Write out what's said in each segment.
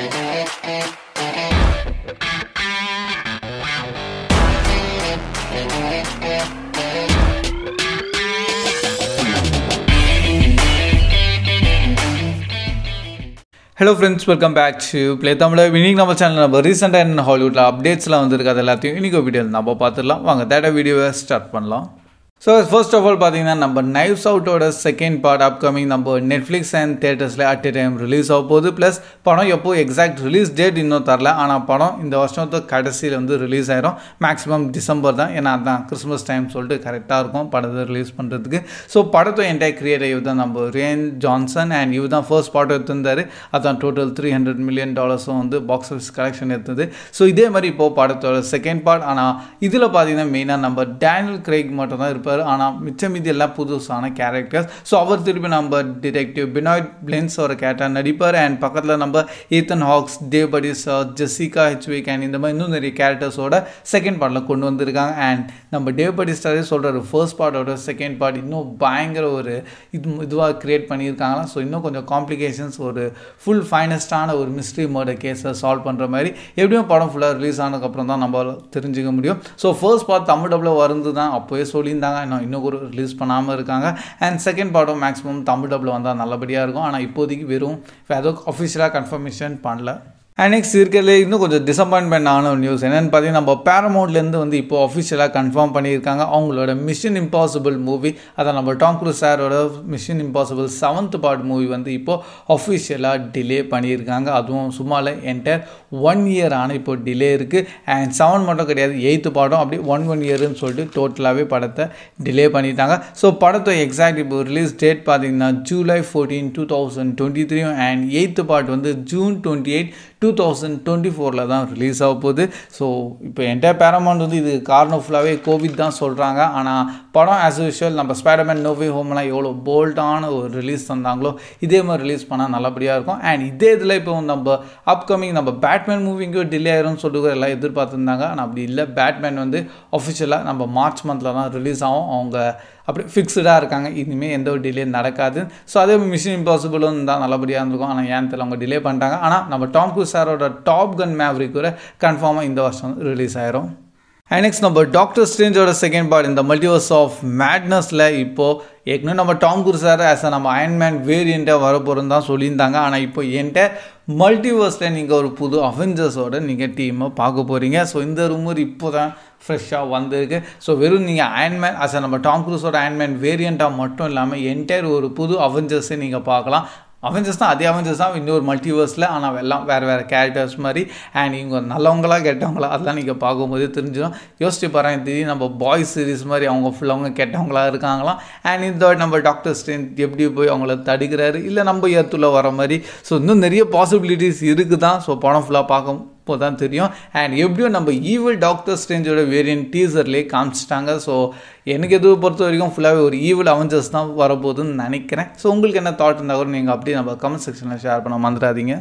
hello friends welcome back to play Tamil இன்னைக்கு நம்ம channel நம்ம ரீசெண்டாக என்ன ஹாலிவுட்டில் அப்டேட்ஸ்லாம் வந்திருக்கு அது எல்லாத்தையும் இன்னைக்கு வீடியோ நம்ம பார்த்துடலாம் வாங்க தேட்ட வீடியோவை ஸ்டார்ட் பண்ணலாம் ஸோ ஃபர்ஸ்ட் ஆஃப் ஆல் பார்த்தீங்கன்னா நம்ம நைவ்ஸ் அவுட்டோட செகண்ட் பார்ட் அப்கமிங் நம்ம நெட்ஃப்ளிக்ஸ் அண்ட் தேட்டர்ஸில் அட் எ டைம் ரிலீஸ் ஆக போகுது ப்ளஸ் படம் எப்போ எக்ஸாக்ட் ரிலீஸ் டேட் இன்னும் தரல ஆனால் படம் இந்த வருஷத்து கடைசியில் வந்து ரிலீஸ் ஆயிரும் மேக்ஸிமம் டிசம்பர் தான் ஏன்னா அதான் கிறிஸ்மஸ் டைம் சொல்லிட்டு கரெக்டாக இருக்கும் படத்தை ரிலீஸ் பண்ணுறதுக்கு ஸோ படத்தை என்டையர் கிரியேட்டர் இவ் தான் நம்ம ரேன் ஜான்சன் அண்ட் இவ் தான் ஃபர்ஸ்ட் பார்ட் எடுத்திருந்தார் அதான் டோட்டல் த்ரீ ஹண்ட்ரட் மில்லியன் டாலர்ஸும் வந்து பாக்ஸ் ஆஃபீஸ் கலெக்ஷன் எடுத்தது ஸோ இதே மாதிரி இப்போது படத்தோட செகண்ட் பார்ட் ஆனால் இதில் பார்த்தீங்கன்னா மெயினாக நம்ம டேனியல் கிரேக் மட்டும் தான் இருப்பார் ஆனால் மிச்சம் மீதி எல்லாம் புதுசான கேரக்டர்ஸ் ஸோ அவர் திருப்பி நம்ம டிடெக்டிவ் பினாய்ட் பிளென்ஸ் ஒரு கேரக்டர் நடிப்பார் அண்ட் பக்கத்தில் நம்ம Ethan Hawke's Dave Bautista Jessica Henwick and இந்த மாதிரி இன்னும் நிறைய கேரக்டர்ஸோட செகண்ட் பார்ட்டில் கொண்டு வந்திருக்காங்க அண்ட் நம்ம டே படிஸ்டாரே சொல்கிறாரு ஃபர்ஸ்ட் பார்ட்டோட செகண்ட் பார்ட் இன்னும் பயங்கர ஒரு இது இதுவாக க்ரியேட் பண்ணியிருக்காங்களா ஸோ இன்னும் கொஞ்சம் காம்ப்ளிகேஷன்ஸ் ஒரு ஃபுல் ஃபைனஸ்டான ஒரு மிஸ்ட்ரி மர்டர் கேஸை சால்வ் பண்ணுற மாதிரி எப்படியும் படம் ஃபுல்லாக ரிலீஸ் ஆனதுக்கப்புறம் தான் நம்ம தெரிஞ்சுக்க முடியும் ஸோ ஃபர்ஸ்ட் பார்ட் தமிழ் டப்பில் வந்து தான் அப்போயே சொல்லியிருந்தாங்க இன்னும் இன்னும் ஒரு ரிலீஸ் பண்ணாமல் இருக்காங்க அண்ட் செகண்ட் பார்ட்டும் மேக்ஸிமம் தமிழ் டப்பில் வந்தால் நல்லபடியாக இருக்கும் ஆனால் இப்போதைக்கு வெறும் ஏதோ அஃபிஷியலாக கன்ஃபர்மேஷன் பண்ணல அண்ட் நெக்ஸ்ட் இருக்கிறதுல இன்னும் கொஞ்சம் டிசப்பாயின்மெண்ட் ஆன ஒரு நியூஸ் என்னென்னு பார்த்தீங்கன்னா நம்ம பேரமௌண்ட்லேருந்து வந்து இப்போ அஃபிஷியலாக கன்ஃபார்ம் பண்ணியிருக்காங்க அவங்களோட மிஷன் இம்பாசிபிள் மூவி அதை நம்ம டாம் க்ரூஸ் சாரோட mission impossible seventh part movie வந்து இப்போது அஃபிஷியலாக டிலே பண்ணியிருக்காங்க அதுவும் சும்மால என்டையர் ஒன் இயர் ஆனால் இப்போ டிலே இருக்குது அண்ட் செவன் மட்டும் கிடையாது எயித்து பாடம் அப்படியே ஒன் ஒன் இயர்னு சொல்லிட்டு டோட்டலாகவே படத்தை டிலே பண்ணிட்டாங்க ஸோ படத்தை எக்ஸாக்ட் இப்போ ரிலீஸ் டேட் பார்த்தீங்கன்னா July fourteen two thousand twenty த்ரீயும் அண்ட் எயித்து பார்ட் வந்து June twenty eight two thousand twenty ஃபோரில் தான் ரிலீஸ் ஆக போகுது ஸோ இப்போ என்டையர் பேரமௌண்ட் வந்து இது காரணம் ஃபுல்லாகவே கோவிட் தான் சொல்கிறாங்க ஆனால் படம் ஆஸ் யூஷுவல் நம்ம ஸ்பைடர்மேன் நோவே ஹோம்லாம் எவ்வளோ போல்டான ஒரு ரிலீஸ் தந்தாங்களோ இதே மாதிரி ரிலீஸ் பண்ணால் நல்லபடியாக இருக்கும் அண்ட் இதே இதில் இப்போ நம்ம அப்கமிங் நம்ம பேட்மேன் மூவிங்கும் டிலே ஆயிரும்னு சொல்லிட்டு எல்லாம் எதிர்பார்த்துருந்தாங்க ஆனால் அப்படி இல்லை பேட்மேன் வந்து அஃபிஷியலாக நம்ம மார்ச் மந்தில் தான் ரிலீஸ் ஆகும் அவங்க அப்படி ஃபிக்ஸ்டாக இருக்காங்க இனிமேல் எந்த ஒரு டிலே நடக்காது ஸோ அதே மிஷின் இம்பாசிபிளும் தான் நல்லபடியாக இருந்திருக்கும் ஆனால் ஏன் தெரியல அவங்க டிலே பண்ணிட்டாங்க ஆனால் நம்ம டாம் க்ரூஸ் சாரோட டாப் கன் மேவ்ரிக் கூட கன்ஃபார்மாக இந்த வருஷம் ரிலீஸ் ஆயிரும் அண்ட் நெக்ஸ்ட் நம்ம டாக்டர் ஸ்ட்ரேஞ்சோட செகண்ட் பார்ட் இந்த மல்டிவர்ஸ் ஆஃப் மேட்னஸில் இப்போது ஏற்கனவே நம்ம டாம் குரு சார் ஆஸ் நம்ம அயன்மேன் வேரியண்ட்டாக வரப்போகிறோம் தான் சொல்லியிருந்தாங்க ஆனால் இப்போ என்கிட்ட மல்டிவர்ஸில் நீங்கள் ஒரு புது அவெஞ்சர்ஸோட நீங்கள் டீமை பார்க்க போகிறீங்க ஸோ இந்த ரூமர் இப்போ தான் ஃப்ரெஷ்ஷாக வந்திருக்கு ஸோ வெறும் நீங்கள் அயன்மேன் அஸ் நம்ம டாம் குரூஸோட அயன்மேன் வேரியண்ட்டாக மட்டும் இல்லாமல் என்டையர் ஒரு புது அவெஞ்சர்ஸை நீங்கள் பார்க்கலாம் அவெஞ்சர்ஸ் தான் அதே அவெஞ்சர்ஸ் தான் இன்னொரு மல்டிவர்ஸில் ஆனால் எல்லாம் வேறு வேறு கேரக்டர்ஸ் மாதிரி அண்ட் இவங்க நல்லவங்களா கெட்டவங்களா அதெல்லாம் நீங்கள் பார்க்கும்போது தெரிஞ்சிடும் யோசிச்சு பாருங்க திடீர்னு நம்ம பாய்ஸ் சீரிஸ் மாதிரி அவங்க ஃபுல்லாக கெட்டவங்களா இருக்காங்களாம் அண்ட் இந்த நம்ம டாக்டர் ஸ்ட்ரெயின் எப்படி போய் அவங்கள தடுக்கிறாரு இல்லை நம்ம ஏற்றுள்ள வர மாதிரி ஸோ இன்னும் நிறைய பாசிபிலிட்டிஸ் இருக்குது தான் ஸோ படம் ஃபுல்லாக பார்க்க இப்போ தான் தெரியும் அண்ட் எப்படியும் நம்ம ஈவில் டாக்டர் ஸ்ட்ரேஞ்சோட வேரியன்ட் டீசர்லேயே காமிச்சிட்டாங்க ஸோ எனக்கு எதுவை பொறுத்த வரைக்கும் ஃபுல்லாகவே ஒரு ஈவில் அவெஞ்சர்ஸ் தான் வரப்போகுதுன்னு நினைக்கிறேன் ஸோ உங்களுக்கு என்ன தாட் இருந்தால் கூட நீங்கள் அப்படியே நம்ம கமெண்ட் செக்ஷனில் ஷேர் பண்ண மறந்துடாதீங்க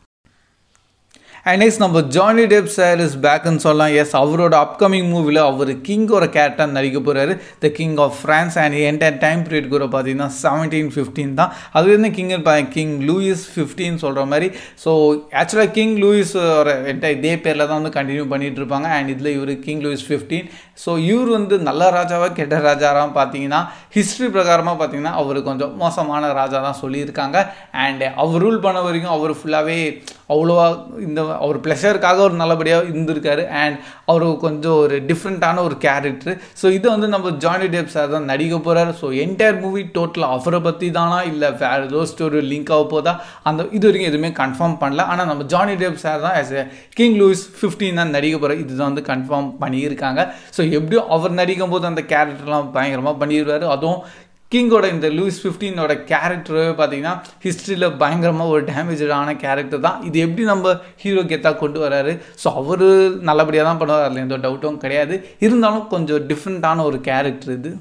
அண்ட் நெக்ஸ்ட் நம்ம ஜானி டெப் சார் இஸ் பேக்குன்னு சொல்லலாம் எஸ் அவரோட அப்கமிங் மூவியில் அவர் கிங்கோட கேரக்டர் நடிக்க போகிறாரு the king of France and entire time period கூட பார்த்தீங்கன்னா செவன்டீன் ஃபிஃப்டீன் தான் அது வந்து கிங் கிங் லூயிஸ் ஃபிஃப்டின் சொல்கிற மாதிரி ஸோ ஆக்சுவலாக கிங் லூயிஸ் ஒரு என்டையர் இதே பேரில் தான் வந்து கண்டினியூ பண்ணிகிட்டு இருப்பாங்க அண்ட் இதில் இவர் கிங் லூயிஸ் ஃபிஃப்டீன் ஸோ இவர் வந்து நல்ல ராஜாவாக கெட்ட ராஜாவாக பார்த்தீங்கன்னா ஹிஸ்ட்ரி பிரகாரமாக பார்த்தீங்கன்னா அவர் கொஞ்சம் மோசமான ராஜா தான் சொல்லியிருக்காங்க அண்ட் அவர் ரூல் பண்ண வரைக்கும் அவர் ஃபுல்லாகவே அவ்வளோவா இந்த அவர் ப்ளஷருக்காக ஒரு நல்லபடியாக இருந்திருக்காரு அண்ட் அவர் கொஞ்சம் ஒரு டிஃப்ரெண்ட்டான ஒரு கேரக்டர் ஸோ இது வந்து நம்ம ஜானி டேப் சார் தான் நடிக்க போகிறார் ஸோ என்டையர் மூவி டோட்டலாக அவரை பற்றி தானா இல்லை வேறு ஏதோ ஸ்டோரி லிங்க் ஆக போதா அந்த இது வரைக்கும் எதுவுமே கன்ஃபார்ம் பண்ணல ஆனால் நம்ம ஜானி டேப் சார் தான் as a king Louis fifteen தான் நடிக்க போகிறார் இதுதான் வந்து கன்ஃபார்ம் பண்ணியிருக்காங்க ஸோ எப்படியும் அவர் நடிக்கும் போது அந்த கேரக்டர்லாம் பயங்கரமாக பண்ணிடுவார் அதுவும் கிங்கோட இந்த லூயிஸ் ஃபிஃப்டீனோட கேரக்டர் பார்த்தீங்கன்னா ஹிஸ்ட்ரியில் பயங்கரமாக ஒரு டேமேஜான கேரக்டர் தான் இது எப்படி நம்ம ஹீரோ கெத்தாக கொண்டு வராரு ஸோ அவர் நல்லபடியாக தான் பண்ணுவார் அதில் எந்த டவுட்டும் கிடையாது இருந்தாலும் கொஞ்சம் டிஃப்ரெண்ட்டான ஒரு கேரக்டர் இது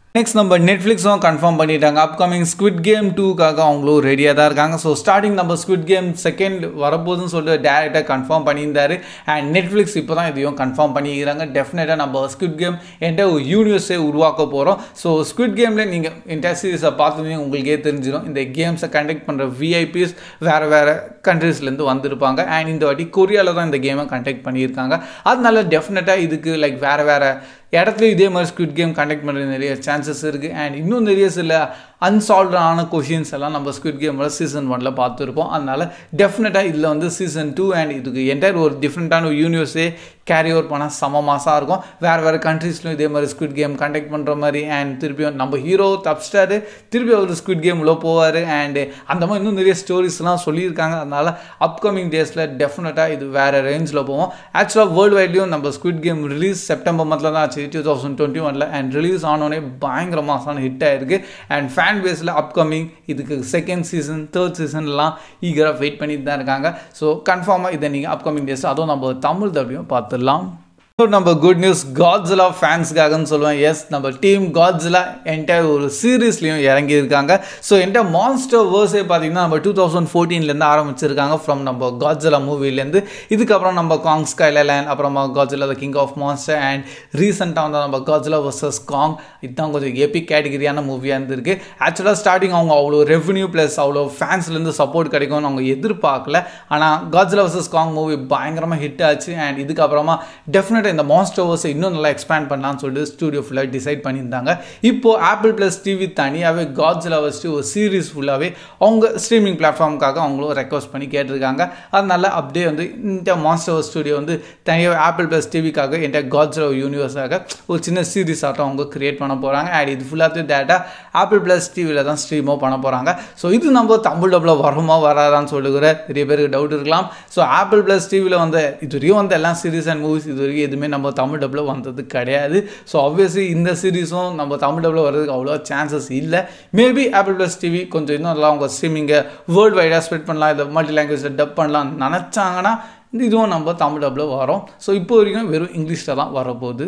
நெக்ஸ்ட் நம்ம நெட்ஃப்ளிக்ஸும் கன்ஃபார்ம் பண்ணிட்டாங்க அப்கமிங் ஸ்குவிட் கேம் டூக்காக அவங்களும் ரெடியாக தான் இருக்காங்க ஸோ ஸ்டார்டிங் நம்ம ஸ்குவிட் கேம் செகண்ட் வரப்போகுதுன்னு சொல்லிட்டு டேரெக்டாக கன்ஃபார்ம் பண்ணியிருந்தாரு அண்ட் நெட்ஃப்ளிக்ஸ் இப்போ தான் இதையும் கன்ஃபார்ம் பண்ணிக்கிறாங்க டெஃபினட்டாக நம்ம ஸ்குவிட் கேம் என்கிட்ட ஒரு யூனிவர்ஸே உருவாக்க போகிறோம் ஸோ ஸ்குவிட் கேமில் நீங்கள் இந்த சீரீஸை பார்த்துருந்தீங்க உங்களுக்கே தெரிஞ்சிடும் இந்த கேம்ஸை கண்டக்ட் பண்ணுற விஐபிஸ் வேறு வேறு கண்ட்ரீஸ்லேருந்து வந்திருப்பாங்க அண்ட் இந்த வாட்டி கொரியாவில் தான் இந்த கேமை கண்டக்ட் பண்ணியிருக்காங்க அதனால டெஃபினட்டாக இதுக்கு லைக் வேறு வேறு இடத்துலையும் இதே மாதிரி ஸ்குவிட் கேம் கண்டக்ட் பண்ணுறது நிறைய சான்சஸ் இருக்குது அண்ட் இன்னும் நிறைய சில அன்சால்வ்டான கொஷின்ஸ் எல்லாம் நம்ம ஸ்குவிட் கேமில் சீசன் ஒனில் பார்த்துருப்போம் அதனால் டெஃபினட்டாக இதில் வந்து சீசன் டூ அண்ட் இதுக்கு என்டையர் ஒரு டிஃப்ரெண்ட்டான ஒரு யூனிவர்ஸே கேரி ஓவர் பண்ணால் செம மாசாக இருக்கும் வேறு வேறு கண்ட்ரீஸ்லையும் இதே மாதிரி ஸ்குவிட் கேம் கண்டக்ட் பண்ணுற மாதிரி அண்ட் திருப்பியும் நம்ம ஹீரோ தப்ஸ்டாரு திருப்பி அவர் ஸ்குவிட் கேம் உள்ள போவார் அண்டு அந்த மாதிரி இன்னும் நிறைய ஸ்டோரிஸ்லாம் சொல்லியிருக்காங்க அதனால் அப்கமிங் டேஸில் டெஃபினட்டாக இது வேறு ரேஞ்சில் போவோம் ஆக்சுவலாக வேர்ல்டு வைட்லேயும் நம்ம ஸ்குவிட் கேம் ரிலீஸ் செப்டம்பர் மந்தில் தான் ஆச்சு டூ தௌசண்ட் டுவெண்ட்டி ஒனில் அண்ட் ரிலீஸ் ஆனோடனே பயங்கர மாசான ஹிட் ஆயிருக்கு அண்ட் ஃபேன் பேஸில் அப்கமிங் இதுக்கு செகண்ட் சீசன் தேர்ட் சீசன்லாம் ஈகராக வெயிட் பண்ணிட்டு தான் இருக்காங்க ஸோ கன்ஃபார்மாக இதை நீங்கள் அப்கமிங் டேஸ் அதுவும் நம்ம தமிழ் தப்பியும் பார்த்துடலாம் நம்ம குட் நியூஸ் காட்ஸிலா ஃபேன்ஸ்க்காகன்னு சொல்லுவேன் எஸ் நம்ம டீம் காட்ஸிலா என்டையர் ஒரு சீரீஸ்லையும் இறங்கியிருக்காங்க ஸோ என்கிட்ட மான்ஸ்டர் வேர்ஸே பார்த்தீங்கன்னா நம்ம டூ தௌசண்ட் ஃபோர்டீன்லேருந்து ஆரம்பிச்சிருக்காங்க ஃப்ரம் நம்ம காட்ஸிலா மூவிலேருந்து இதுக்கப்புறம் நம்ம காங் ஸ்கைலேண்ட் அப்புறமா Godzilla the king of monster and ரீசெண்டாக வந்து நம்ம காட்ஸிலா வர்சஸ் காங் இதுதான் கொஞ்சம் எபிக் கேட்டகிரியான மூவியாக இருந்திருக்கு ஆக்சுவலாக ஸ்டார்டிங் அவங்க அவ்வளோ ரெவன்யூ ப்ளஸ் அவ்வளோ ஃபேன்ஸ்லேருந்து சப்போர்ட் கிடைக்கும்னு அவங்க எதிர்பார்க்கல ஆனால் காட்ஸிலா வர்சஸ் காங் மூவி பயங்கரமாக ஹிட் ஆச்சு அண்ட் இதுக்கப்புறமா டெஃபினட்டாக இந்த மாஸ்டர் ஓவர்ஸை இன்னும் நல்லா எக்ஸ்பேண்ட் பண்ணலாம்னு சொல்லிட்டு ஸ்டூடியோ ஃபுல்லாக டிசைட் பண்ணியிருந்தாங்க இப்போ ஆப்பிள் ப்ளஸ் டிவி தனியாகவே காட்ஸில் வச்சுட்டு ஒரு சீரீஸ் ஃபுல்லாகவே அவங்க ஸ்ட்ரீமிங் பிளாட்ஃபார்முக்காக அவங்களும் ரெக்வஸ்ட் பண்ணி கேட்டிருக்காங்க அதனால அப்படியே வந்து இந்த மாஸ்டர் ஓவர் ஸ்டூடியோ வந்து தனியாக ஆப்பிள் ப்ளஸ் டிவிக்காக என்கிட்ட காட்ஸில் யூனிவர்ஸாக ஒரு சின்ன சீரீஸ் ஆட்டம் அவங்க கிரியேட் பண்ண போகிறாங்க அண்ட் இது ஃபுல்லாக டேட்டா ஆப்பிள் ப்ளஸ் டிவியில் தான் ஸ்ட்ரீமோ பண்ண போகிறாங்க ஸோ இது நம்ம தமிழ் டப்பில் வருமா வராதான்னு சொல்லுகிற நிறைய பேருக்கு டவுட் இருக்கலாம் ஸோ ஆப்பிள் ப்ளஸ் டிவியில் வந்து இது வரைக்கும் வந்து எல்லா சீரீஸ் அண்ட் மூவிஸ் இது வரைக்கும் எதுவுமே நம்ம தமிழ் டப்பில் வந்தது கிடையாது ஸோ ஆப்வியஸ்லி இந்த சீரீஸும் நம்ம தமிழ் டப்பில் வர்றதுக்கு அவ்வளோ சான்சஸ் இல்லை மேபி ஆப்பிள் ப்ளஸ் டிவி கொஞ்சம் இன்னும் நல்லா அவங்க ஸ்ட்ரீமிங்கை வேர்ல்டு வைடாக ஸ்ப்ரெட் பண்ணலாம் இல்லை மல்டி லாங்குவேஜில் டப் பண்ணலாம் நினச்சாங்கன்னா இதுவும் நம்ம தமிழ் டப்பில் வரோம் ஸோ இப்போ வரைக்கும் வெறும் இங்கிலீஷில் தான் வரப்போகுது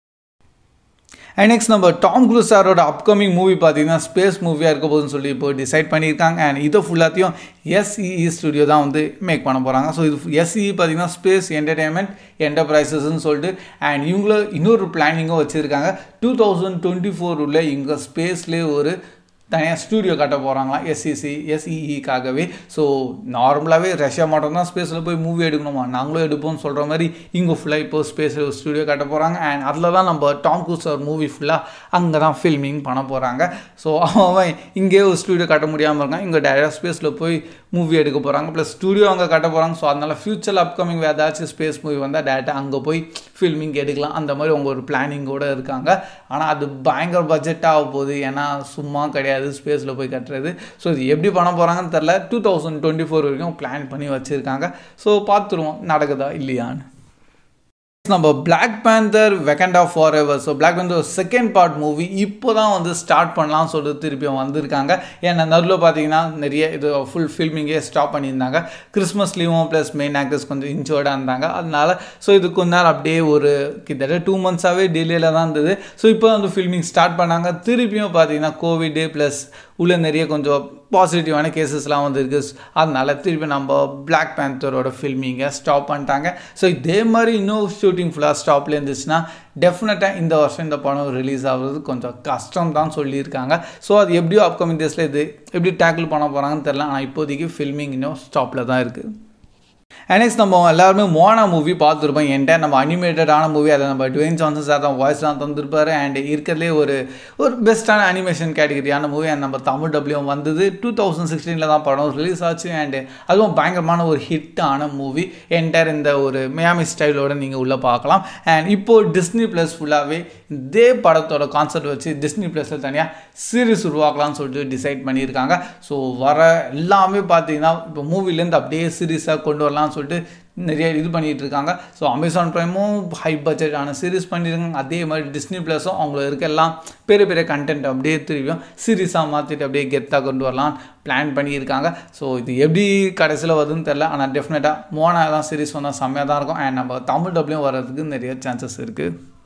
அண்ட் நெக்ஸ்ட் நம்ம டாம் க்ரூஸ் சாரோட அப்கமிங் மூவி பார்த்தீங்கன்னா ஸ்பேஸ் மூவியாக இருக்க போகுதுன்னு சொல்லி இப்போ டிசைட் பண்ணியிருக்காங்க அண்ட் இதை ஃபுல்லாத்தையும் எஸ்இஇ ஸ்டுடியோ தான் வந்து மேக் பண்ண போகிறாங்க ஸோ இது எஸ்இஇ பார்த்தீங்கன்னா ஸ்பேஸ் என்டர்டைன்மெண்ட் என்டர்பிரைசஸ்ன்னு சொல்லிட்டு அண்ட் இவங்கள இன்னொரு பிளானிங்கும் வச்சுருக்காங்க டூ தௌசண்ட் டுவெண்ட்டி ஃபோர் உள்ள இங்கே ஸ்பேஸ்லேயே ஒரு தனியாக ஸ்டூடியோ கட்ட போகிறாங்களாம் எஸ்சிசி எஸ்இஇக்காகவே ஸோ நார்மலாகவே ரஷ்யா மட்டும் தான் ஸ்பேஸில் போய் மூவி எடுக்கணுமா நாங்களும் எடுப்போம்னு சொல்கிற மாதிரி இங்கே ஃபுல்லாக இப்போ ஸ்பேஸில் ஒரு ஸ்டூடியோ கட்ட போகிறாங்க அண்ட் அதில் தான் நம்ம டாம் க்ரூஸ் ஒரு மூவி ஃபுல்லாக அங்கே தான் ஃபில்மிங் பண்ண போகிறாங்க ஸோ அவன் இங்கே ஒரு ஸ்டூடியோ கட்ட முடியாமல் இருக்கான் இங்கே டேரக்ட் ஸ்பேஸில் போய் மூவி எடுக்க போகிறாங்க ப்ளஸ் ஸ்டூடியோ அங்கே கட்ட போகிறாங்க ஸோ அதனால் ஃப்யூச்சரில் அப்கமிங் வேறு ஏதாச்சும் ஸ்பேஸ் மூவி வந்தால் டேரெக்டாக அங்கே போய் ஃபில்மிங் எடுக்கலாம் அந்த மாதிரி அவங்க ஒரு பிளானிங்கோடு இருக்காங்க ஆனால் அது பயங்கர பட்ஜெட்டாக போகுது ஏன்னா சும்மா கிடையாது ஸ்பேஸில் போய் கட்டுறது ஸோ இது எப்படி பண்ண போகிறாங்கன்னு தெரில டூ தௌசண்ட் டுவெண்ட்டி ஃபோர் வரைக்கும் பிளான் பண்ணி வச்சுருக்காங்க ஸோ பார்த்துருவோம் நடக்குதா இல்லையான்னு நம்ம Black Panther Wakanda of forever so Black Panther second part movie இப்போ தான் வந்து ஸ்டார்ட் பண்ணலாம்னு சொல்லிட்டு திருப்பியும் வந்திருக்காங்க ஏன்னா நடுவில் பார்த்தீங்கன்னா நிறைய இது ஃபுல் ஃபில்மிங்கே ஸ்டாப் பண்ணியிருந்தாங்க கிறிஸ்மஸ் லீவும் ப்ளஸ் மெயின் ஆக்டர்ஸ் கொஞ்சம் இன்ஜோர்டாக இருந்தாங்க அதனால ஸோ இது கொஞ்ச நேரம் அப்படியே ஒரு கிட்டத்தட்ட டூ மந்த்ஸாகவே டிலேயில் தான் இருந்தது ஸோ இப்போ வந்து ஃபில்மிங் ஸ்டார்ட் பண்ணாங்க திருப்பியும் பார்த்தீங்கன்னா கோவிடு ப்ளஸ் உள்ள நிறைய கொஞ்சம் பாசிட்டிவான கேசஸ்லாம் வந்து இருக்குது அதனால திருப்பி நம்ம பிளாக் பேந்தரோட ஃபில்மிங்கை ஸ்டாப் பண்ணிட்டாங்க ஸோ இதே மாதிரி இன்னும் ஷூட்டிங் ஃபுல்லாக ஸ்டாப்ல இருந்துச்சுன்னா டெஃபினட்டாக இந்த வருஷம் இந்த படம் ரிலீஸ் ஆகுறது கொஞ்சம் கஷ்டம் தான் சொல்லியிருக்காங்க ஸோ அது எப்படியோ அப்கமிங் டேஸில் இது எப்படி டேக்கிள் பண்ண போகிறாங்கன்னு தெரில ஆனால் இப்போதைக்கு ஃபில்மிங் இன்னும் ஸ்டாப்பில் தான் இருக்குது நெக்ஸ்ட் நம்ம எல்லாருமே மோனா மூவி பார்த்துருப்போம் என்கிட்ட நம்ம அனிமேட்டடான மூவி அதை நம்ம டுவேன் ஜான்சன் சார் தான் வாய்ஸ்லாம் தந்திருப்பாரு அண்ட் இருக்கிறதுலே ஒரு ஒரு பெஸ்ட்டான அனிமேஷன் கேட்டகரியான மூவி அண்ட் நம்ம தமிழ் டபிள்யூ வந்தது டூ தௌசண்ட் சிக்ஸ்டீனில் தான் படம் ரிலீஸ் ஆச்சு அண்டு அதுவும் பயங்கரமான ஒரு ஹிட்டான மூவி என்டையர் இந்த ஒரு மியாமி ஸ்டைலோட நீங்கள் உள்ளே பார்க்கலாம் அண்ட் இப்போது டிஸ்னி ப்ளஸ் ஃபுல்லாகவே இதே படத்தோட கான்செப்ட் வச்சு டிஸ்னி ப்ளஸில் தனியாக சீரிஸ் உருவாக்கலாம்னு சொல்லிட்டு டிசைட் பண்ணியிருக்காங்க ஸோ வர எல்லாமே பார்த்தீங்கன்னா இப்போ மூவிலேருந்து அப்படியே சீரீஸாக கொண்டு வரலாம்னு சொல்லிட்டு நிறைய இது பண்ணிகிட்டு இருக்காங்க ஸோ அமேசான் ப்ரைமும் ஹை பட்ஜெட்டான சீரிஸ் பண்ணியிருக்காங்க அதே மாதிரி டிஸ்னி ப்ளஸும் அவங்கள இருக்க எல்லாம் பெரிய பெரிய கண்டென்ட் அப்படியே திரும்பியும் சீரியஸாக மாற்றிட்டு அப்படியே கெத்தாக கொண்டு வரலாம் பிளான் பண்ணியிருக்காங்க ஸோ இது எப்படி கடைசியில் வருதுன்னு தெரில ஆனால் டெஃபினட்டாக மோனா தான் சீரிஸ் வந்தால் செம்மையாக தான் இருக்கும் அண்ட் நம்ம தமிழ் டப்லையும் வர்றதுக்கு நிறைய சான்சஸ் இருக்குது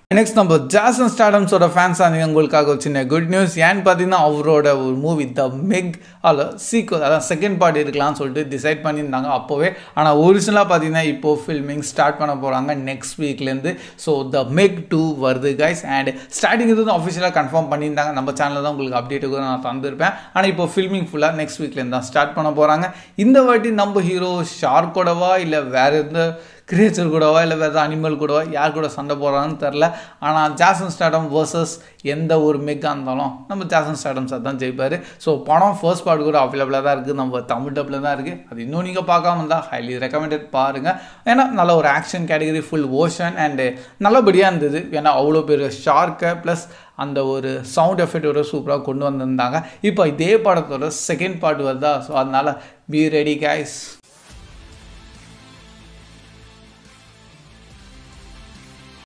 நெக்ஸ்ட் நம்ம ஜாசன் ஸ்டாடம்ஸோட ஃபேன்ஸ் ஆனீங்க உங்களுக்காக ஒரு சின்ன குட் நியூஸ் ஏன்னு பார்த்தீங்கன்னா அவரோட ஒரு மூவி த மெக் அல்ல சீக்வல் அதான் செகண்ட் பார்ட் இருக்கலாம்னு சொல்லிட்டு டிசைட் பண்ணியிருந்தாங்க அப்போவே ஆனால் ஒரிஜினலாக பார்த்தீங்கன்னா இப்போது ஃபில்மிங் ஸ்டார்ட் பண்ண போகிறாங்க நெக்ஸ்ட் வீக்லேருந்து ஸோ த மெக் டூ வருது கைஸ் அண்ட் ஸ்டார்டிங் இது அஃபிஷியலாக கன்ஃபார்ம் பண்ணியிருந்தாங்க நம்ம சேனலில் தான் உங்களுக்கு அப்டேட்டு கூட நான் தந்திருப்பேன் ஆனால் இப்போ ஃபில்மிங் ஃபுல்லாக நெக்ஸ்ட் வீக்லேருந்து தான் ஸ்டார்ட் பண்ண போகிறாங்க இந்த வாட்டி நம்ம ஹீரோ ஷார்க்கோடவா இல்லை வேறு எந்த கிரியேச்சர் கூடவா இல்லை வேறு அனிமல் கூடவா யார் கூட சண்டை போடுறாங்கன்னு தெரில ஆனால் ஜாசன் ஸ்டாடம் வர்சஸ் எந்த ஒரு மெக்காக இருந்தாலும் நம்ம ஜாசன் ஸ்டாடம்ஸ் தான் ஜெயிப்பார் ஸோ படம் ஃபர்ஸ்ட் பார்ட் கூட அவைலபிளாக தான் இருக்குது நம்ம தமிழ் டப்பில் தான் இருக்குது அது இன்னும் நீங்கள் பார்க்காம இருந்தால் ஹைலி ரெக்கமெண்டட் பாருங்கள் ஏன்னா நல்ல ஒரு action category full ocean and நல்லபடியாக இருந்தது ஏன்னா அவ்வளோ பெரிய ஷார்க்கை ப்ளஸ் அந்த ஒரு சவுண்ட் எஃபெக்டோட சூப்பராக கொண்டு வந்திருந்தாங்க இப்போ இதே படத்தோட செகண்ட் பார்ட் வருதா ஸோ அதனால் பி ரெடி கைஸ்